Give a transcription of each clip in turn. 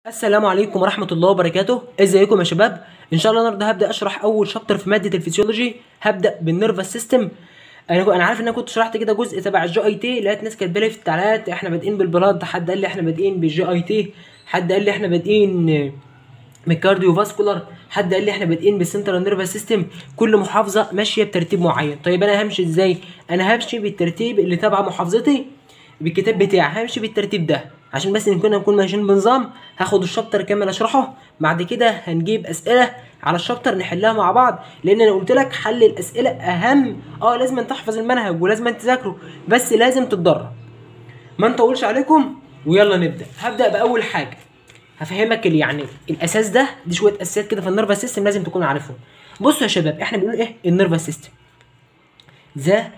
السلام عليكم ورحمة الله وبركاته ازيكم يا شباب ان شاء الله النهارده هبدا اشرح اول شابتر في مادة الفسيولوجي هبدا بالنيرفس سيستم انا انا عارف ان انا كنت شرحت كده جزء تبع الجي اي تي لقيت ناس كاتبه لي في التعليقات احنا بادئين بالبلاد حد قال لي احنا بادئين بالجي اي تي حد قال لي احنا بادئين من الكارديو فاسكولار حد قال لي احنا بادئين بالسنترال نيرفس سيستم كل محافظه ماشيه بترتيب معين طيب انا همشي ازاي انا همشي بالترتيب اللي تبع محافظتي بالكتاب بتاعي همشي بالترتيب ده عشان بس نكون نكون ماشيين بنظام هاخد الشابتر كامل اشرحه بعد كده هنجيب اسئله على الشابتر نحلها مع بعض لان انا قلت لك حل الاسئله اهم اه لازم تحفظ المنهج ولازم تذاكره بس لازم تتدرب ما نطولش عليكم ويلا نبدا هبدا باول حاجه هفهمك اللي يعني الاساس ده دي شويه اساسيات كده في النيرفس سيستم لازم تكون عارفهم بصوا يا شباب احنا بنقول ايه النيرفس سيستم ذا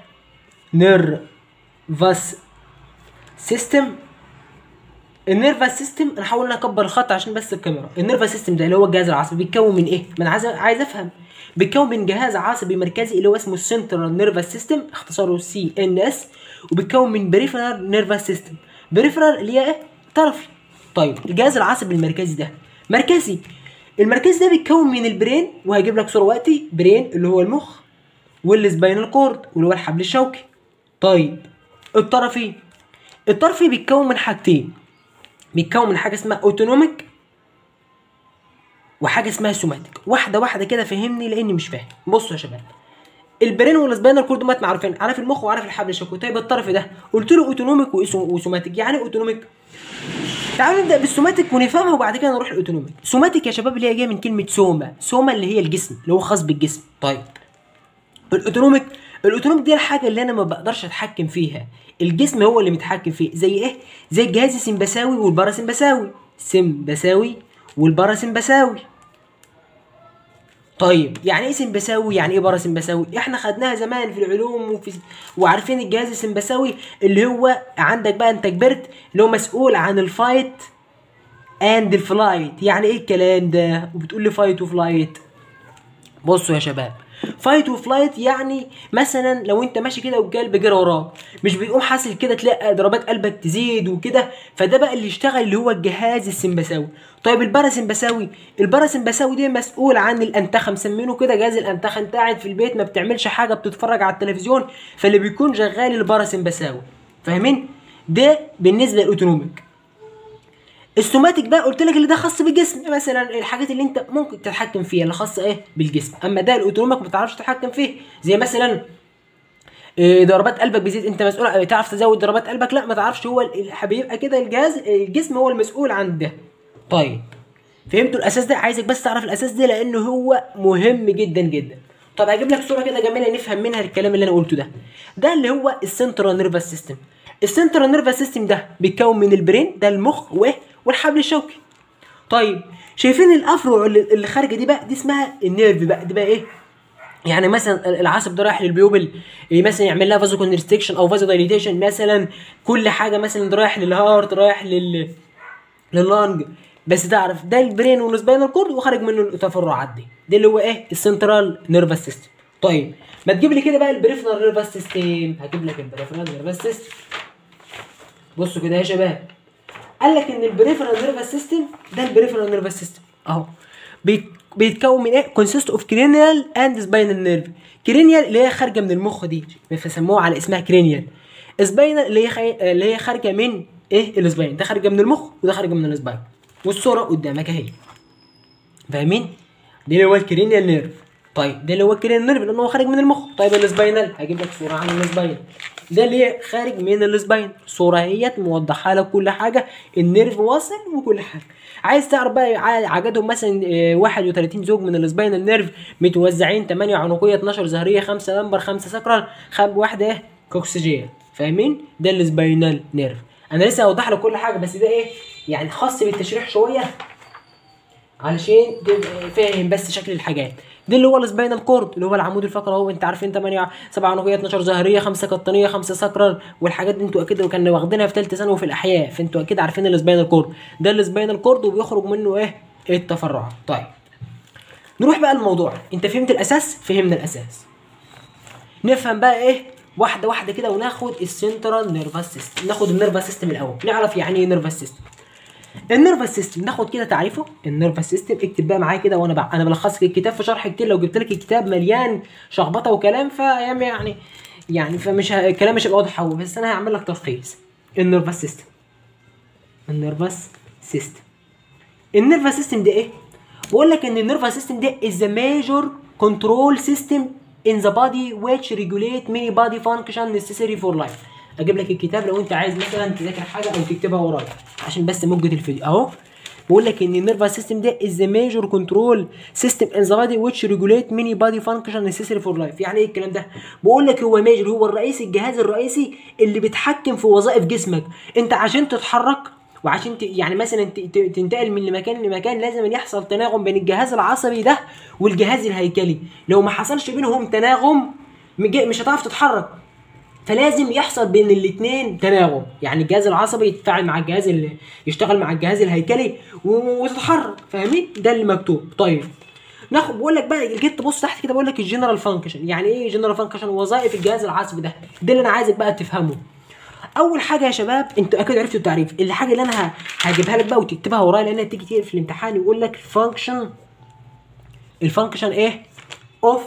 نيرفس سيستم النيرفس سيستم انا هحاول اكبر الخط عشان بس الكاميرا النيرفس سيستم ده اللي هو الجهاز العصبي بيتكون من ايه ما انا عايز عايز افهم بيتكون من جهاز عصبي مركزي اللي هو اسمه السنترال نيرفس سيستم اختصاره سي ان اس وبيتكون من بريفرال نيرفس سيستم بريفرال اللي هي ايه طرفي طيب الجهاز العصبي المركزي ده مركزي المركزي ده بيتكون من البرين وهجيب لك صوره وقتي برين اللي هو المخ والسباينال كورد واللي هو الحبل الشوكي طيب الطرفي الطرفي بيتكون من حاجتين بيتكون من حاجه اسمها اوتونوميك وحاجه اسمها سوماتيك واحده واحده كده فهمني لاني مش فاهم بصوا يا شباب البرين والسباينال كورد مات معروفين عارف المخ وعارف الحبل الشوكي طيب الطرف ده قلت له اوتونوميك وسوماتيك يعني ايه اوتونوميك تعالوا نبدا بالسوماتيك ونفهمها وبعد كده نروح الاوتونوميك سوماتيك يا شباب اللي هي جايه من كلمه سوما سوما اللي هي الجسم اللي هو خاص بالجسم طيب الاوتونوميك الاوتونوميك دي الحاجه اللي انا ما بقدرش اتحكم فيها الجسم هو اللي متحكم فيه زي ايه زي الجهاز السمبثاوي والباراسمبثاوي سمبثاوي والباراسمبثاوي طيب يعني ايه سمبثاوي يعني ايه باراسمبثاوي احنا خدناها زمان في العلوم وفي وعارفين الجهاز السمبثاوي اللي هو عندك بقى انت كبرت اللي هو مسؤول عن الفايت اند الفلايت يعني ايه الكلام ده وبتقول لي فايت وفلايت بصوا يا شباب فايت وفلايت يعني مثلا لو انت ماشي كده والقلب جرى وراك مش بيقوم حاصل كده تلاقي ضربات قلبك تزيد وكده فده بقى اللي يشتغل اللي هو الجهاز السمبثاوي طيب الباراسمبثاوي الباراسمبثاوي ده مسؤول عن الانتخه مسمينه كده جهاز الانتخه انت قاعد في البيت ما بتعملش حاجه بتتفرج على التلفزيون فاللي بيكون شغال الباراسمبثاوي فاهمين ده بالنسبه للاوتونوميك السوماتيك بقى قلت لك اللي ده خاص بالجسم مثلا الحاجات اللي انت ممكن تتحكم فيها اللي خاصه ايه بالجسم اما ده الاوتونوميك ما تعرفش تتحكم فيه زي مثلا إيه ضربات قلبك بتزيد انت مسؤول تعرف تزود ضربات قلبك لا ما تعرفش هو بيبقى كده الجهاز الجسم هو المسؤول عن ده طيب فهمتوا الاساس ده عايزك بس تعرف الاساس ده لانه هو مهم جدا جدا طب هجيب لك صوره كده جميله نفهم منها الكلام اللي انا قلته ده ده اللي هو السنترال نيرفس سيستم السنترال نيرفس سيستم ده بيتكون من البرين ده المخ وايه والحبل الشوكي طيب شايفين الافرع اللي خارجه دي بقى دي اسمها النيرف بقى دي بقى ايه يعني مثلا العصب ده رايح للبيوبل مثلا يعمل لها فازو كونستريكشن او فازو دايليتيشن مثلا كل حاجه مثلا رايح للهارت رايح لل لللانج بس تعرف ده البرين والسباينال كورد وخارج منه التفرعات دي ده اللي هو ايه السنترال نيرفس سيستم طيب ما تجيب لي كده بقى البريفرال نيرفس سيستم هجيب لك البريفرال نيرفس سيستم بصوا كده يا شباب قال لك ان البريفرال نيرفس سيستم ده البريفرال نيرفس سيستم اهو بيتكون من ايه كونسيست اوف كرينيال اند سباينال نيرف كرينيال اللي هي خارجه من المخ دي فسموها على اسمها كرينيال سباينال اللي هي خي... اللي هي خارجه من ايه السباين ده خارجه من المخ وده خارجه من السباين والصوره قدامك اهي فاهمين ده اللي هو الكرينيال نيرف طيب ده اللي هو الكرينيال نيرف لانه هو خارج من المخ طيب السباينال هجيب لك صوره عن السباين ده اللي خارج من السباين صوره اهيت موضحه لك كل حاجه النيرف واصل وكل حاجه عايز تعرف بقى عددهم مثلا 31 زوج من السباينال نيرف متوزعين 8 عنقيه 12 ظهريه 5 لمبر 5 سكرال خب واحده ايه كوكسجين فاهمين ده السباينال نيرف انا لسه هوضح لك كل حاجه بس ده ايه يعني خاص بالتشريح شويه علشان تبقى فاهم بس شكل الحاجات ده اللي هو السباينال كورد اللي هو العمود الفقري اهو انت عارفين 8 7 عنقيه 12 ظهريه 5 قطنيه 5 سكرال والحاجات دي انتوا اكيد كانوا واخدينها في ثالثه ثانوي في الاحياء فانتوا اكيد عارفين السباينال كورد ده السباينال كورد وبيخرج منه ايه التفرعات طيب نروح بقى الموضوع انت فهمت الاساس فهمنا الاساس نفهم بقى ايه واحده واحده كده وناخد السنترال نيرفس سيستم ناخد النيرفس سيستم الاول نعرف يعني ايه نيرفس سيستم النيرفس سيستم ناخد كده تعريفه النيرفس سيستم اكتب بقى معايا كده وانا بقى انا بلخص لك الكتاب في شرح كتير لو جبت لك الكتاب مليان شخبطه وكلام فيعني يعني يعني فمش ه... الكلام مش هيبقى واضح قوي بس انا هعمل لك تلخيص النيرفس سيستم النيرفس سيستم النيرفس سيستم ده ايه بقول لك ان النيرفس سيستم ده is the major control system in the body which regulate many body function necessary for life اجيب لك الكتاب لو انت عايز مثلا تذاكر حاجه او تكتبها ورايا عشان بس موجة الفيديو اهو بقول لك ان النيرفس سيستم ده is the major control system in the body which regulate many body function necessary for life يعني ايه الكلام ده بقول لك هو ماجر هو الرئيسي الجهاز الرئيسي اللي بيتحكم في وظائف جسمك انت عشان تتحرك وعشان ت... يعني مثلا ت... ت... تنتقل من مكان لمكان لازم أن يحصل تناغم بين الجهاز العصبي ده والجهاز الهيكلي لو ما حصلش بينهم تناغم مج- مش هتعرف تتحرك فلازم يحصل بين الاثنين تناغم يعني الجهاز العصبي يتفاعل مع الجهاز اللي يشتغل مع الجهاز الهيكلي و- وتتحرك فاهمين ده اللي مكتوب طيب ناخد بقول لك بقى جيت تبص تحت كده بقول لك الجنرال فانكشن يعني ايه جنرال فانكشن وظائف الجهاز العصبي ده ده اللي انا عايزك بقى تفهمه اول حاجه يا شباب انتوا اكيد عرفتوا التعريف الحاجه اللي انا ه- هجيبها لك بقى وتكتبها ورايا لانها تيجي كتير في الامتحان يقول لك فانكشن الفانكشن ايه اوف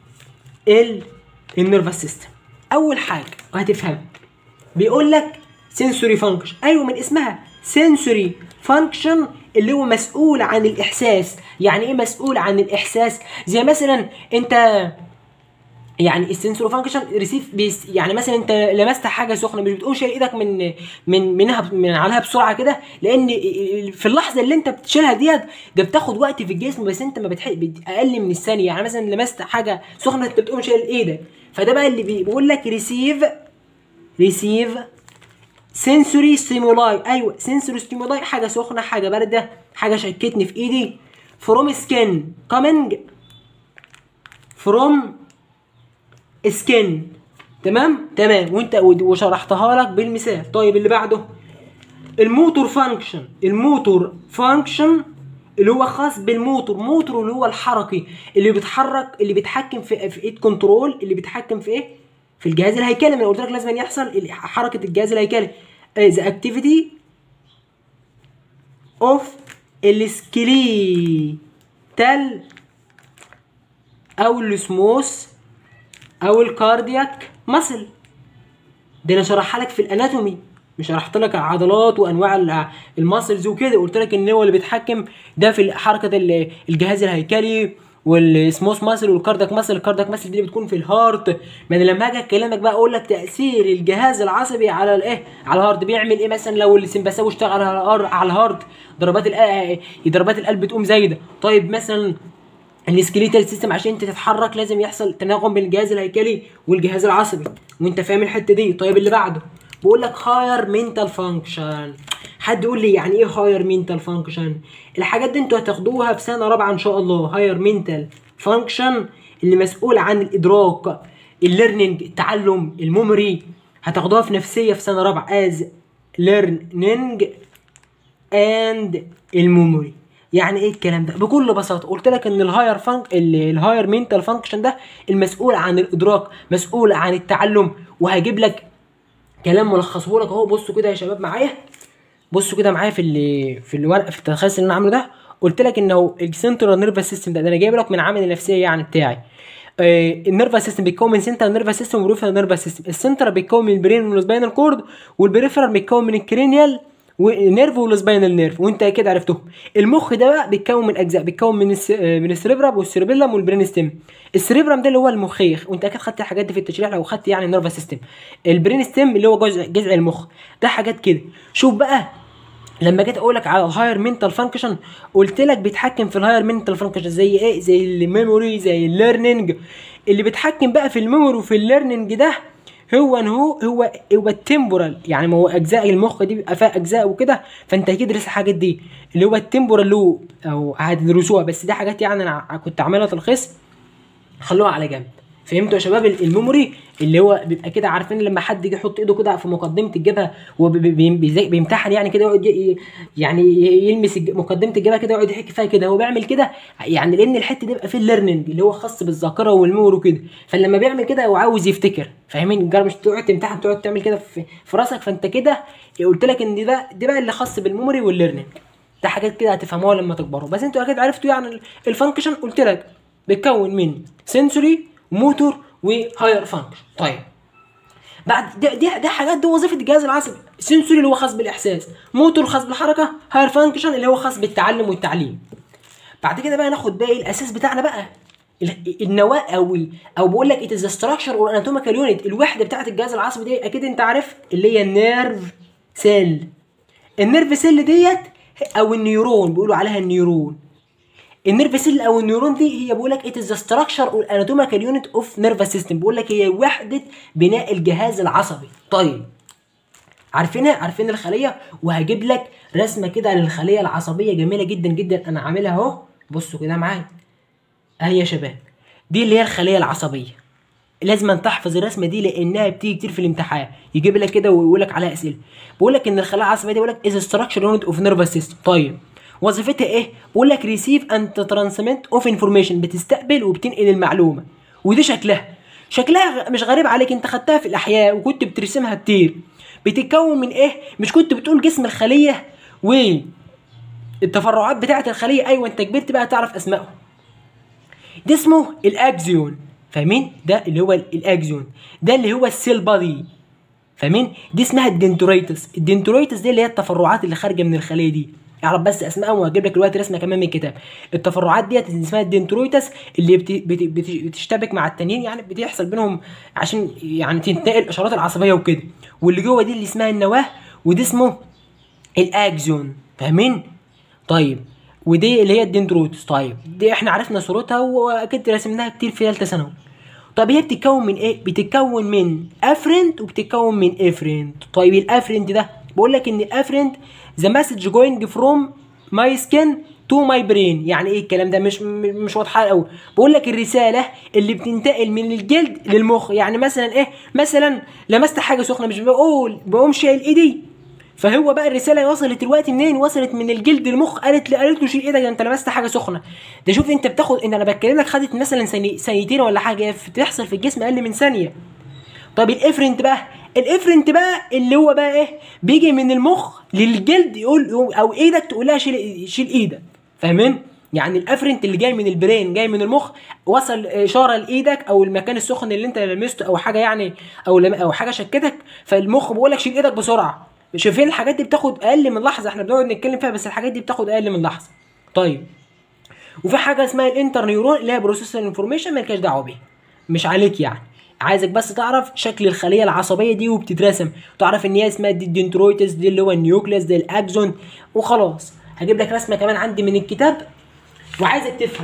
ال النيرفس سيستم اول حاجه وهتفهم بيقول لك سنسوري فانكشن ايوه من اسمها سنسوري فانكشن اللي هو مسؤول عن الاحساس يعني ايه مسؤول عن الاحساس زي مثلا انت يعني السنسور فانكشن ريسيف بيس يعني مثلا انت لمست حاجه سخنه مش بتقوم شايل ايدك من من منها من عليها بسرعه كده لان في اللحظه اللي انت بتشيلها ديت ده بتاخد وقت في الجسم بس انت ما بتحق اقل من الثانيه يعني مثلا لمست حاجه سخنه انت بتقوم شايل ايدك فده بقى اللي بي- بيقول لك ريسيف ريسيف سنسوري ستيمولاي ايوه سنسوري ستيمولاي حاجه سخنه حاجه بارده حاجه شكتني في ايدي فروم سكين كامينج فروم سكن تمام تمام وانت وشرحتها لك بالمثال طيب اللي بعده الموتور فانكشن الموتور فانكشن اللي هو خاص بالموتور موتور اللي هو الحركي اللي بيتحرك اللي بيتحكم في في ايد كنترول اللي بيتحكم في ايه في الجهاز الهيكلي ما انا قلت لك لازم يحصل ال- حركه الجهاز الهيكلي ذا اكتيفيتي اوف السكليتال او السموث او الكاردياك ماسل دي انا شرحها لك في الاناتومي مش شرحت لك العضلات وانواع ال- الماسلز وكده قلت لك ان هو اللي بيتحكم ده في حركه ال- الجهاز الهيكلي والسموث ماسل والكاردياك ماسل الكاردياك ماسل دي اللي بتكون في الهارت ما انا لما هاجي اكلمك بقى اقول لك تاثير الجهاز العصبي على الايه على الهارت بيعمل ايه مثلا لو السمبثاوي اشتغل على الهار- على الهارت ضربات القلب ضربات القلب تقوم زايده طيب مثلا السكليتال سيستم عشان انت تتحرك لازم يحصل تناغم بين الجهاز الهيكلي والجهاز العصبي وانت فاهم الحته دي طيب اللي بعده بقول لك هاير منتال فانكشن حد يقول لي يعني ايه هاير منتال فانكشن الحاجات دي انتوا هتاخدوها في سنه رابعه ان شاء الله هاير منتال فانكشن اللي مسؤول عن الادراك الليرنينج التعلم الميموري هتاخدوها في نفسيه في سنه رابعه از ليرنينج اند الميموري يعني ايه الكلام ده بكل بساطه قلت لك ان الهاير فانك الهاير منتال فانكشن ده المسؤول عن الادراك مسؤول عن التعلم وهجيب لك كلام ملخصه لك اهو بصوا كده يا شباب معايا بصوا كده معايا في اللي في الورق في التلخيص اللي انا عامله ده قلت لك انه السنترال نيرفس سيستم ده, ده انا جايب لك من عامل النفسيه يعني بتاعي آه النيرفس سيستم بيتكون من سنترال نيرفس سيستم وريفرال نيرفس سيستم السنترال بيتكون من البرين والسباينال كورد والبريفرال بيتكون من الكرينيال ونيرف والسباينال نيرف وانت كده عرفتهم المخ ده بقى بيتكون من اجزاء بيتكون من الس... آه، من السريبرام والسيربيلم والبرين ستيم السريبرام ده اللي هو المخيخ وانت اكيد خدت الحاجات دي في التشريح لو خدت يعني النيرفس سيستم البرين ستيم اللي هو جزء جذع المخ ده حاجات كده شوف بقى لما جيت اقول لك على الهاير منتال فانكشن قلت لك بيتحكم في الهاير منتال فانكشن زي ايه زي الميموري زي الليرنينج اللي بيتحكم بقى في الميموري وفي الليرنينج ده هو ان هو هو هو التمبورال يعني ما هو اجزاء المخ دي بيبقى فيها اجزاء وكده فانت اكيد درس الحاجات دي اللي هو التمبورال لوب او هتدرسوها بس دي حاجات يعني انا كنت عاملها تلخيص خلوها على جنب فهمتوا يا شباب ال- الميموري اللي هو بيبقى كده عارفين لما حد يجي يحط ايده كده في مقدمه الجبهه وبيمتحن يعني كده يقعد ي- يعني يلمس الج- مقدمه الجبهه كده يقعد يحكي فيها كده هو بيعمل كده يعني لان الحته دي بيبقى فيه الليرنينج اللي هو خاص بالذاكره والميموري وكده فلما بيعمل كده هو عاوز يفتكر فاهمين جرب مش تقعد تمتحن تقعد تعمل كده في, في راسك فانت كده قلت لك ان ده ده بقى اللي خاص بالميموري والليرنينج ده حاجات كده هتفهموها لما تكبروا بس انتوا اكيد عرفتوا يعني الفانكشن قلت لك بيتكون من سنسوري موتور وهاير فانكشن طيب بعد دي دي, دي حاجات دي وظيفه الجهاز العصبي سنسوري اللي هو خاص بالاحساس موتور خاص بالحركه هاير فانكشن اللي هو خاص بالتعلم والتعليم بعد كده بقى ناخد باقي الاساس بتاعنا بقى ال- النواه او ال- او بقول لك اتز ستراكشر اور اناتوميكال يونت الوحده بتاعت الجهاز العصبي دي اكيد انت عارف اللي هي النيرف سيل النيرف سيل ديت او النيورون بيقولوا عليها النيورون النيرف سيل او النيورون دي هي بيقول لك ات از ستراكشر اور اناتوميكال يونت اوف نيرفس سيستم بيقول لك هي وحده بناء الجهاز العصبي طيب عارفينها عارفين الخليه وهجيب لك رسمه كده للخليه العصبيه جميله جدا جدا انا عاملها اهو بصوا كده معايا اهي يا شباب دي اللي هي الخليه العصبيه لازم تحفظ الرسمه دي لانها بتيجي كتير في الامتحان يجيب لك كده ويقول لك عليها اسئله بيقول لك ان الخلايا العصبيه دي بيقول لك از ستراكشر يونت اوف نيرفس سيستم طيب وظيفتها ايه بيقول لك ريسيف اند ترانسميت اوف انفورميشن بتستقبل وبتنقل المعلومه ودي شكلها شكلها غ- مش غريب عليك انت خدتها في الاحياء وكنت بترسمها كتير بتتكون من ايه مش كنت بتقول جسم الخليه و التفرعات بتاعه الخليه ايوه انت كبرت بقى تعرف اسمائهم ده اسمه الاكزيون فاهمين ده اللي هو الاكزيون ده اللي هو السيل بادي فاهمين دي اسمها الدنتوريتس الدنتوريتس دي اللي هي التفرعات اللي خارجه من الخليه دي اعرف بس اسمائهم وهجيب لك دلوقتي رسمه كمان من الكتاب التفرعات ديت اسمها الدنترويتس اللي بت... بت... بت... بتشتبك مع التانيين يعني بتحصل بينهم عشان يعني تنتقل الاشارات العصبيه وكده واللي جوه دي اللي اسمها النواه ودي اسمه الاكزيون فاهمين طيب ودي اللي هي الدندرويتس طيب دي احنا عرفنا صورتها واكيد رسمناها كتير في ثالثه ثانوي طب هي بتتكون من ايه بتتكون من افرنت وبتتكون من افرنت طيب الافرنت ده بقول لك ان الافرنت ذا مسج جوينج فروم ماي سكين تو ماي برين يعني ايه الكلام ده مش م- مش واضحه قوي بقول لك الرساله اللي بتنتقل من الجلد للمخ يعني مثلا ايه مثلا لمست حاجه سخنه مش بقول بقوم شايل ايدي فهو بقى الرساله وصلت دلوقتي منين وصلت من الجلد للمخ قالت لي قالت له شيل ايدك ده انت لمست حاجه سخنه ده شوف انت بتاخد ان انا بتكلم لك خدت مثلا ثاني- ثانيتين ولا حاجه بتحصل في الجسم اقل من ثانيه طب الافرنت بقى الافرنت بقى اللي هو بقى ايه بيجي من المخ للجلد يقول يقول- او ايدك تقول لها شيل شيل ايدك فاهمين يعني الافرنت اللي جاي من البرين جاي من المخ وصل اشاره لايدك او المكان السخن اللي انت لمسته او حاجه يعني او لم او حاجه شكتك فالمخ بيقول لك شيل ايدك بسرعه شايفين الحاجات دي بتاخد اقل من لحظه احنا بنقعد نتكلم فيها بس الحاجات دي بتاخد اقل من لحظه طيب وفي حاجه اسمها الانتر نيورون اللي هي بروسيسور انفورميشن مالكاش دعوه بيها مش عليك يعني عايزك بس تعرف شكل الخليه العصبيه دي وبتترسم تعرف ان هي اسمها دي الدنترويتس دي اللي هو النيوكليس دي الاكزون وخلاص هجيب لك رسمه كمان عندي من الكتاب وعايزك تفهم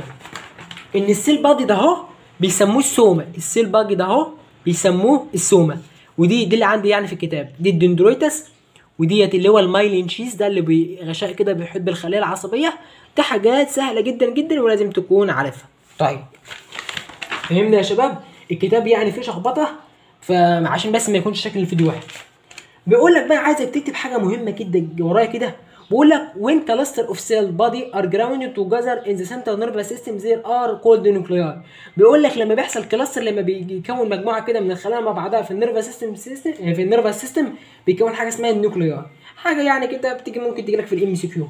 ان السيل بادي ده اهو بيسموه السوما السيل بادي ده اهو بيسموه السوما ودي دي اللي عندي يعني في الكتاب دي الدندرويتس وديت اللي هو المايلين شيز ده اللي بغشاء كده بيحيط بالخليه العصبيه ده حاجات سهله جدا جدا ولازم تكون عارفها طيب فهمنا يا شباب الكتاب يعني فيه شخبطه فعشان بس ما يكونش شكل الفيديو واحد بيقول لك بقى عايزك تكتب حاجه مهمه جدا ورايا كده بيقول لك when cluster of cell body are grounded together in the central nervous system there are called nuclei بيقول لك لما بيحصل كلاستر لما بيكون مجموعه كده من الخلايا مع بعضها في النيرفس سيستم سيستم في النيرفس سيستم بيكون حاجه اسمها النيوكلياي حاجه يعني كده بتيجي ممكن تيجي لك في الام سي كيو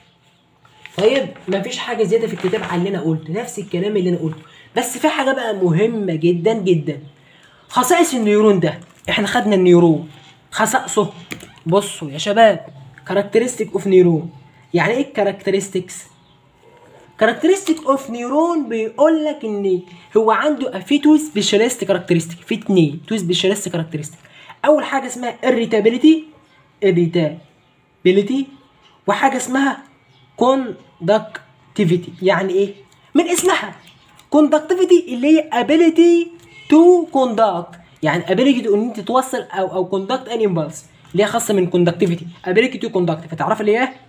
طيب مفيش حاجه زياده في الكتاب عن اللي انا قلته نفس الكلام اللي انا قلته بس في حاجه بقى مهمه جدا جدا خصائص النيورون ده احنا خدنا النيورون خصائصه بصوا يا شباب كاركترستيك اوف نيورون يعني ايه الكاركترستكس كاركترستيك اوف نيورون بيقول لك ان هو عنده في تو سبيشاليست كاركترستيك في اتنين تو سبيشاليست كاركترستيك اول حاجه اسمها irritability irritability وحاجه اسمها conductivity يعني ايه من اسمها conductivity اللي هي ability to conduct يعني ability to ان انت توصل او او conduct an impulse اللي هي خاصه من conductivity ability to conduct فتعرف اللي هي ايه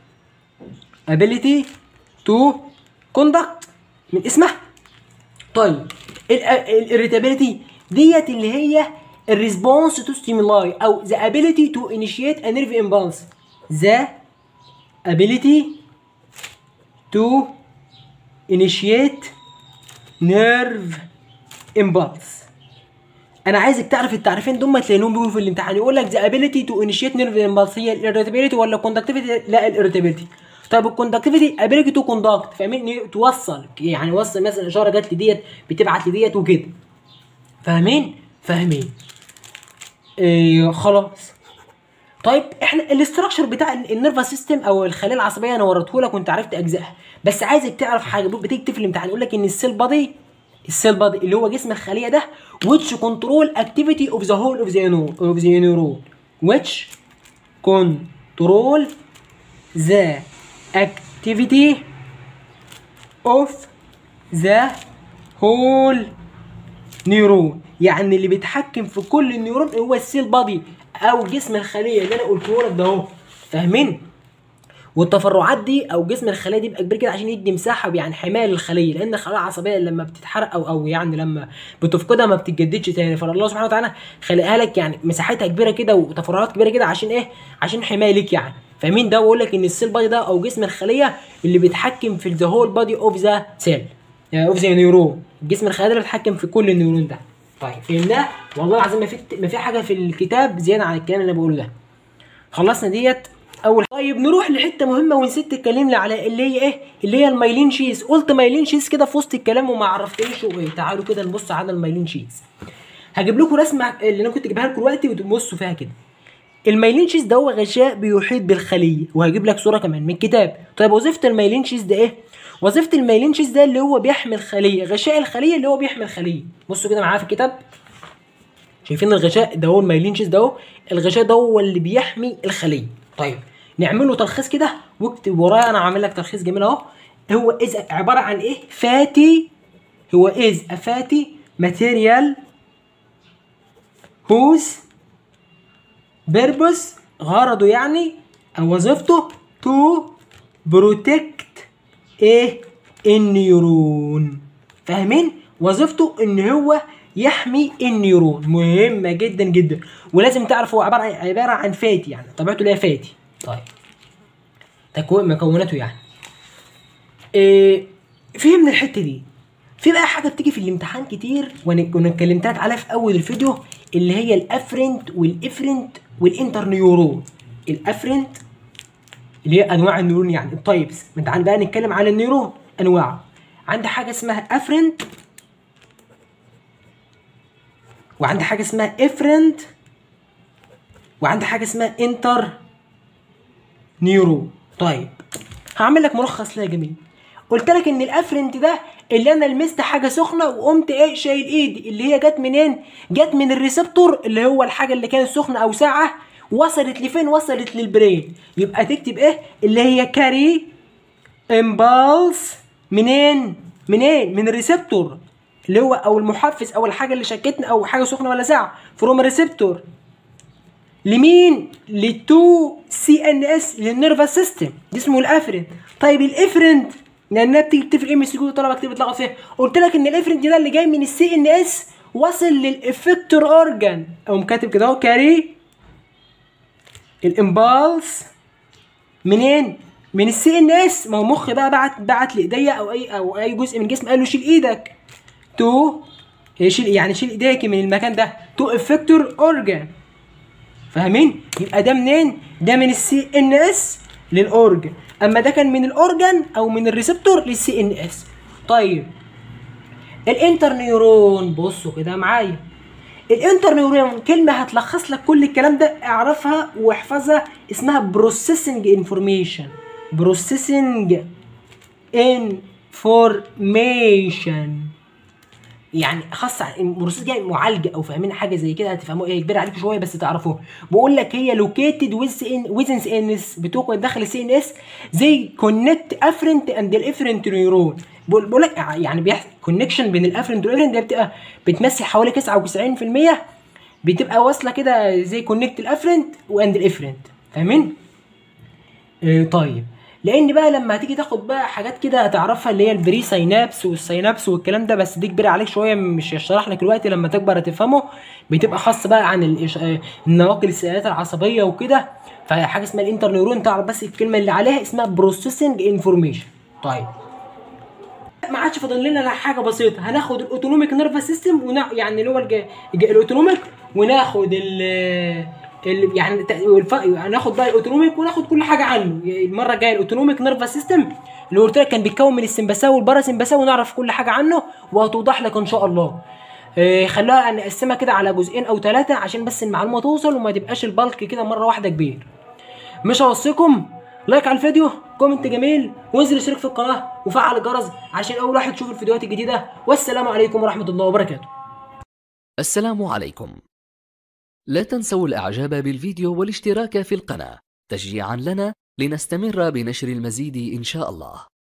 ability to conduct من اسمها طيب الاريتابيلتي ديت اللي هي الريسبونس تو ستيمولاي او ذا ابيليتي تو انيشيت ا نيرف امبالس ذا ability to initiate nerve impulse انا عايزك تعرف التعريفين دول تلاقيهم بيقولوا في الامتحان يقول لك the ability to initiate nerve impulse هي الاريتابيلتي ولا الكوندكتيفيتي لا الاريتابيلتي طيب الكوندكتيفيتي ability to conduct فاهمين توصل يعني وصل مثلا اشاره جت لديت بتبعت لديت وكده فاهمين فاهمين إيه خلاص طيب احنا الاستراكشر بتاع النيرفس سيستم او الخلايا العصبيه انا وريته لك وانت عرفت اجزائها بس عايزك تعرف حاجه بتكتب في الامتحان يقول لك ان السيل بادي السيل بادي اللي هو جسم الخليه ده which control activity of the whole of the neuron of the neuron which control the activity of the whole neuron يعني اللي بيتحكم في كل النيورون هو السيل بادي او جسم الخليه اللي انا قلته لك ده اهو فاهمين والتفرعات دي او جسم الخليه دي بيبقى كبير كده عشان يدي مساحه يعني حمايه للخليه لان الخلايا العصبيه لما بتتحرق او او يعني لما بتفقدها ما بتتجددش تاني فالله سبحانه وتعالى خلقها لك يعني مساحتها كبيره كده وتفرعات كبيره كده عشان ايه عشان حمايه ليك يعني فاهمين ده بقول لك ان السيل بادي ده او جسم الخليه اللي بيتحكم في ذا هول بادي اوف ذا سيل اوف ذا نيورون جسم الخليه ده اللي بيتحكم في كل النيورون ده طيب فهمناه والله العظيم ما في ما في حاجه في الكتاب زياده عن الكلام اللي انا بقوله ده خلصنا ديت اول طيب نروح لحته مهمه ونسيت تتكلمنا على اللي هي ايه اللي هي المايلين شيز قلت مايلين شيز كده في وسط الكلام وما عرفتنيش هو ايه تعالوا كده نبص على المايلين شيز هجيب لكم رسمه اللي انا كنت جايبها لكم دلوقتي وتبصوا فيها كده المايلين شيز ده هو غشاء بيحيط بالخليه وهجيب لك صوره كمان من الكتاب طيب وظيفه المايلين شيز ده ايه وظيفه المايلين شيز ده اللي هو بيحمي الخليه غشاء الخليه اللي هو بيحمي الخليه بصوا كده معايا في الكتاب شايفين الغشاء ده هو المايلين شيز ده هو الغشاء ده هو اللي بيحمي الخليه طيب نعمل له تلخيص كده واكتب ورايا انا عامل لك تلخيص جميل اهو هو از عباره عن ايه فاتي هو از ا فاتي ماتيريال whose purpose غرضه يعني او وظيفته to protect ايه النيورون فاهمين وظيفته ان هو يحمي النيورون مهمه جدا جدا ولازم تعرف هو عباره عن عباره عن فاتي يعني طبيعته اللي هي فاتي طيب تكوين مكوناته يعني إيه فهمنا الحته دي في بقى حاجه بتيجي في الامتحان كتير وانا كنا اتكلمت لك عليها في اول الفيديو اللي هي الافرنت والافرنت والانترنيورون الافرنت اللي هي انواع النيورون يعني التايبس تعال بقى نتكلم على النيورون انواعه عندي حاجه اسمها افرنت وعندي حاجه اسمها افرنت وعندي حاجه اسمها انتر نيورو طيب هعمل لك ملخص ليها جميل قلت لك ان الافرنت ده اللي انا لمست حاجه سخنه وقمت ايه شايل ايدي اللي هي جت منين جت من الريسبتور اللي هو الحاجه اللي كانت سخنه او ساعه وصلت لفين وصلت للبرين يبقى تكتب ايه اللي هي كاري امبالس منين منين من الريسبتور اللي هو او المحفز او الحاجه اللي شكتنا او حاجه سخنه ولا ساعه فروم ريسبتور لمين للتو سي ان اس للنيرفس سيستم دي اسمه الافرنت طيب الافرنت لانها بتيجي في الام اس كيو طلبه كتير بتلخبط فيها قلت لك ان الافرنت ده اللي جاي من السي ان اس وصل للافكتور اورجان او كاتب كده اهو كاري الامبالس منين من السي ان اس ما هو مخ بقى بعت بعت لايديا او اي او اي جزء من جسم قال له شيل ايدك تو شيل يعني شيل ايديك من المكان ده تو افكتور اورجان فاهمين يبقى ده منين ده من السي ان اس للاورجن اما ده كان من الاورجن او من الريسبتور للسي ان اس طيب الانترنيورون بصوا كده معايا الانترنيورون كلمه هتلخص لك كل الكلام ده اعرفها واحفظها اسمها بروسيسنج انفورميشن بروسيسنج انفورميشن يعني خاصة البروسيس جاي معالجة أو فاهمين حاجة زي كده هتفهموا إيه كبير عليكم شوية بس تعرفوها بقول لك هي لوكيتد ويز ان ويزن سي ان اس بتوقع داخل السي ان اس زي كونكت افرنت اند الافرنت نيورون بقول لك يعني بيحصل كونكشن بين الافرنت والافرنت ده بتبقى بتمثل حوالي 99% بتبقى واصلة كده زي كونكت الافرنت واند الافرنت فاهمين؟ آه طيب لان بقى لما هتيجي تاخد بقى حاجات كده هتعرفها اللي هي البري ساينابس والساينابس والكلام ده بس دي كبيره عليك شويه مش هشرح لك دلوقتي لما تكبر هتفهمه بتبقى خاص بقى عن الإش... آه، النواقل السيالات العصبيه وكده فحاجه اسمها الانتر نيورون تعرف بس الكلمه اللي عليها اسمها بروسيسنج انفورميشن طيب ما عادش فاضل لنا إلا حاجه بسيطه هناخد الاوتونوميك نيرفس سيستم ونع... يعني اللي هو الج... الج... الاوتونوميك وناخد ال ال... يعني ت- والف... هناخد بقى الاوتونوميك وناخد كل حاجه عنه المره الجايه الاوتونوميك نيرفس سيستم اللي قلت لك كان بيتكون من السمبثاوي والباراسمبثاوي ونعرف كل حاجه عنه وهتوضح لك ان شاء الله إيه خلوها نقسمها كده على جزئين او ثلاثه عشان بس المعلومه توصل وما تبقاش البلك كده مره واحده كبير مش هوصيكم لايك على الفيديو كومنت جميل وانزل اشترك في القناه وفعل الجرس عشان اول واحد تشوف الفيديوهات الجديده والسلام عليكم ورحمه الله وبركاته السلام عليكم لا تنسوا الاعجاب بالفيديو والاشتراك في القناة تشجيعا لنا لنستمر بنشر المزيد ان شاء الله